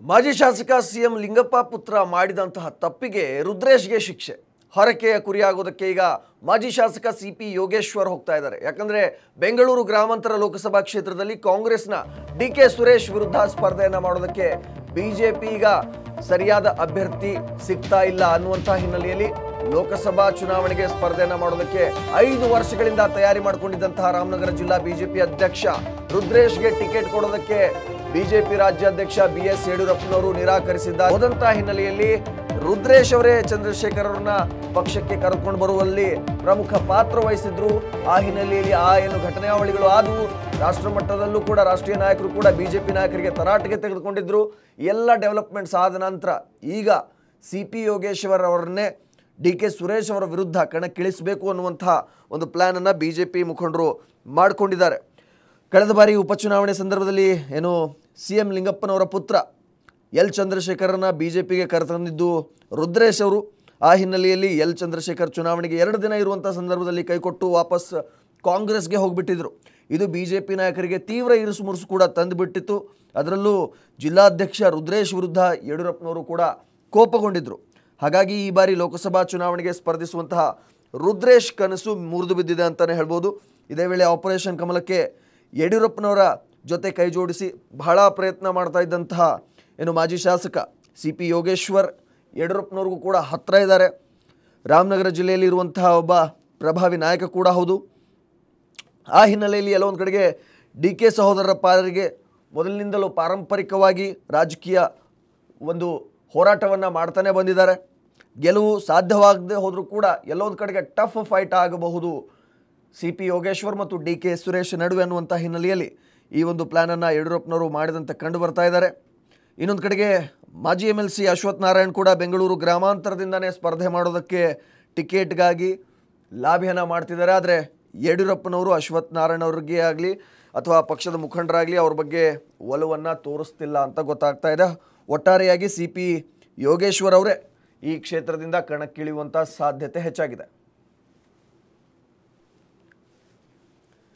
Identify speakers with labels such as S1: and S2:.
S1: ಮಾಜಿ ಶಾಸಕ ಸಿಎಂ ಲಿಂಗಪ್ಪ ಪುತ್ರ ಮಾಡಿದಂತಹ ತಪ್ಪಿಗೆ ರುದ್ರೇಶ್ಗೆ ಶಿಕ್ಷೆ ಹೊರಕೆಯ ಕುರಿಯಾಗೋದಕ್ಕೆ ಈಗ ಮಾಜಿ ಶಾಸಕ ಸಿ ಪಿ ಯೋಗೇಶ್ವರ್ ಹೋಗ್ತಾ ಇದ್ದಾರೆ ಯಾಕಂದ್ರೆ ಬೆಂಗಳೂರು ಗ್ರಾಮಾಂತರ ಲೋಕಸಭಾ ಕ್ಷೇತ್ರದಲ್ಲಿ ಕಾಂಗ್ರೆಸ್ನ ಡಿ ಕೆ ಸುರೇಶ್ ವಿರುದ್ಧ ಸ್ಪರ್ಧೆಯನ್ನ ಮಾಡೋದಕ್ಕೆ ಬಿಜೆಪಿ ಈಗ ಸರಿಯಾದ ಅಭ್ಯರ್ಥಿ ಸಿಗ್ತಾ ಇಲ್ಲ ಅನ್ನುವಂಥ ಹಿನ್ನೆಲೆಯಲ್ಲಿ ಲೋಕಸಭಾ ಚುನಾವಣೆಗೆ ಸ್ಪರ್ಧೆಯನ್ನ ಮಾಡೋದಕ್ಕೆ ಐದು ವರ್ಷಗಳಿಂದ ತಯಾರಿ ಮಾಡಿಕೊಂಡಿದ್ದಂತಹ ರಾಮನಗರ ಜಿಲ್ಲಾ ಬಿಜೆಪಿ ಅಧ್ಯಕ್ಷ ರುದ್ರೇಶ್ಗೆ ಟಿಕೆಟ್ ಕೊಡೋದಕ್ಕೆ ಬಿಜೆಪಿ ರಾಜ್ಯಾಧ್ಯಕ್ಷ ಬಿ ಎಸ್ ಯಡಿಯೂರಪ್ಪನವರು ನಿರಾಕರಿಸಿದ್ದಾರೆ ಹೋದಂತಹ ಹಿನ್ನೆಲೆಯಲ್ಲಿ ರುದ್ರೇಶ್ ಅವರೇ ಚಂದ್ರಶೇಖರ್ ಅವರನ್ನ ಪಕ್ಷಕ್ಕೆ ಕರೆದುಕೊಂಡು ಬರುವಲ್ಲಿ ಪ್ರಮುಖ ಪಾತ್ರ ವಹಿಸಿದ್ರು ಆ ಹಿನ್ನೆಲೆಯಲ್ಲಿ ಆ ಏನು ಘಟನಾವಳಿಗಳು ಆದವು ರಾಷ್ಟ್ರ ಮಟ್ಟದಲ್ಲೂ ಕೂಡ ರಾಷ್ಟ್ರೀಯ ನಾಯಕರು ಕೂಡ ಬಿಜೆಪಿ ನಾಯಕರಿಗೆ ತರಾಟೆಗೆ ತೆಗೆದುಕೊಂಡಿದ್ರು ಎಲ್ಲ ಡೆವಲಪ್ಮೆಂಟ್ಸ್ ಆದ ನಂತರ ಈಗ ಸಿ ಪಿ ಯೋಗೇಶ್ವರ್ ಅವರನ್ನೇ ಡಿ ಕೆ ಸುರೇಶ್ ಅವರ ವಿರುದ್ಧ ಕಣಕ್ಕಿಳಿಸಬೇಕು ಅನ್ನುವಂತಹ ಒಂದು ಪ್ಲಾನನ್ನು ಬಿ ಜೆ ಪಿ ಮುಖಂಡರು ಮಾಡಿಕೊಂಡಿದ್ದಾರೆ ಕಳೆದ ಬಾರಿ ಉಪಚುನಾವಣೆ ಸಂದರ್ಭದಲ್ಲಿ ಏನು ಸಿ ಎಂ ಲಿಂಗಪ್ಪನವರ ಪುತ್ರ ಎಲ್ ಚಂದ್ರಶೇಖರನ್ನ ಬಿ ಜೆ ಪಿಗೆ ಕರೆತಂದಿದ್ದು ರುದ್ರೇಶ್ ಅವರು ಆ ಹಿನ್ನೆಲೆಯಲ್ಲಿ ಎಲ್ ಚಂದ್ರಶೇಖರ್ ಚುನಾವಣೆಗೆ ಎರಡು ದಿನ ಇರುವಂಥ ಸಂದರ್ಭದಲ್ಲಿ ಕೈಕೊಟ್ಟು ವಾಪಸ್ ಕಾಂಗ್ರೆಸ್ಗೆ ಹೋಗಿಬಿಟ್ಟಿದ್ರು ಇದು ಬಿ ಜೆ ಪಿ ನಾಯಕರಿಗೆ ತೀವ್ರ ಇರುಸು ಮುರುಸು ಕೂಡ ತಂದುಬಿಟ್ಟಿತ್ತು ಅದರಲ್ಲೂ ಜಿಲ್ಲಾಧ್ಯಕ್ಷ ರುದ್ರೇಶ್ ವಿರುದ್ಧ ಯಡಿಯೂರಪ್ಪನವರು ಕೂಡ ಕೋಪಗೊಂಡಿದ್ದರು ಹಾಗಾಗಿ ಈ ಬಾರಿ ಲೋಕಸಭಾ ಚುನಾವಣೆಗೆ ಸ್ಪರ್ಧಿಸುವಂತಹ ರುದ್ರೇಶ್ ಕನಸು ಮುರಿದು ಬಿದ್ದಿದೆ ಅಂತಲೇ ಹೇಳ್ಬೋದು ಇದೇ ವೇಳೆ ಆಪರೇಷನ್ ಕಮಲಕ್ಕೆ ಯಡಿಯೂರಪ್ಪನವರ ಜೊತೆ ಕೈ ಜೋಡಿಸಿ ಬಹಳ ಪ್ರಯತ್ನ ಮಾಡ್ತಾ ಇದ್ದಂತಹ ಏನು ಮಾಜಿ ಶಾಸಕ ಸಿ ಪಿ ಯೋಗೇಶ್ವರ್ ಯಡಿಯೂರಪ್ಪನವ್ರಿಗೂ ಕೂಡ ಹತ್ತಿರ ಇದ್ದಾರೆ ರಾಮನಗರ ಜಿಲ್ಲೆಯಲ್ಲಿ ಇರುವಂತಹ ಒಬ್ಬ ಪ್ರಭಾವಿ ನಾಯಕ ಕೂಡ ಹೌದು ಆ ಹಿನ್ನೆಲೆಯಲ್ಲಿ ಎಲ್ಲೋ ಒಂದು ಕಡೆಗೆ ಡಿ ಕೆ ಸಹೋದರರ ಪಾಲರಿಗೆ ಮೊದಲಿನಿಂದಲೂ ಪಾರಂಪರಿಕವಾಗಿ ರಾಜಕೀಯ ಒಂದು ಹೋರಾಟವನ್ನು ಮಾಡ್ತಾನೆ ಬಂದಿದ್ದಾರೆ ಗೆಲುವು ಸಾಧ್ಯವಾಗದೆ ಹೋದರೂ ಕೂಡ ಎಲ್ಲೋ ಒಂದು ಕಡೆಗೆ ಟಫ್ ಫೈಟ್ ಆಗಬಹುದು ಸಿ ಪಿ ಯೋಗೇಶ್ವರ್ ಮತ್ತು ಡಿ ಕೆ ಸುರೇಶ್ ನಡುವೆ ಅನ್ನುವಂಥ ಹಿನ್ನೆಲೆಯಲ್ಲಿ ಈ ಒಂದು ಪ್ಲ್ಯಾನನ್ನು ಯಡಿಯೂರಪ್ಪನವರು ಮಾಡಿದಂತೆ ಕಂಡು ಬರ್ತಾ ಇದ್ದಾರೆ ಇನ್ನೊಂದು ಕಡೆಗೆ ಮಾಜಿ M L C Ashwath Narayan ಕೂಡ ಬೆಂಗಳೂರು ಗ್ರಾಮಾಂತರದಿಂದನೇ ಸ್ಪರ್ಧೆ ಮಾಡೋದಕ್ಕೆ ಟಿಕೆಟ್ಗಾಗಿ ಲಾಭಿಯನ್ನು ಮಾಡ್ತಿದ್ದಾರೆ ಆದರೆ ಯಡಿಯೂರಪ್ಪನವರು ಅಶ್ವಥ್ ನಾರಾಯಣ್ ಅವ್ರಿಗೆ ಆಗಲಿ ಅಥವಾ ಪಕ್ಷದ ಮುಖಂಡರಾಗಲಿ ಅವ್ರ ಬಗ್ಗೆ ಒಲವನ್ನು ತೋರಿಸ್ತಿಲ್ಲ ಅಂತ ಗೊತ್ತಾಗ್ತಾ ಇದೆ ಒಟ್ಟಾರೆಯಾಗಿ ಸಿ ಪಿ ಯೋಗೇಶ್ವರ್ ಅವರೇ ಈ ಕ್ಷೇತ್ರದಿಂದ ಕಣಕ್ಕಿಳಿಯುವಂಥ ಸಾಧ್ಯತೆ ಹೆಚ್ಚಾಗಿದೆ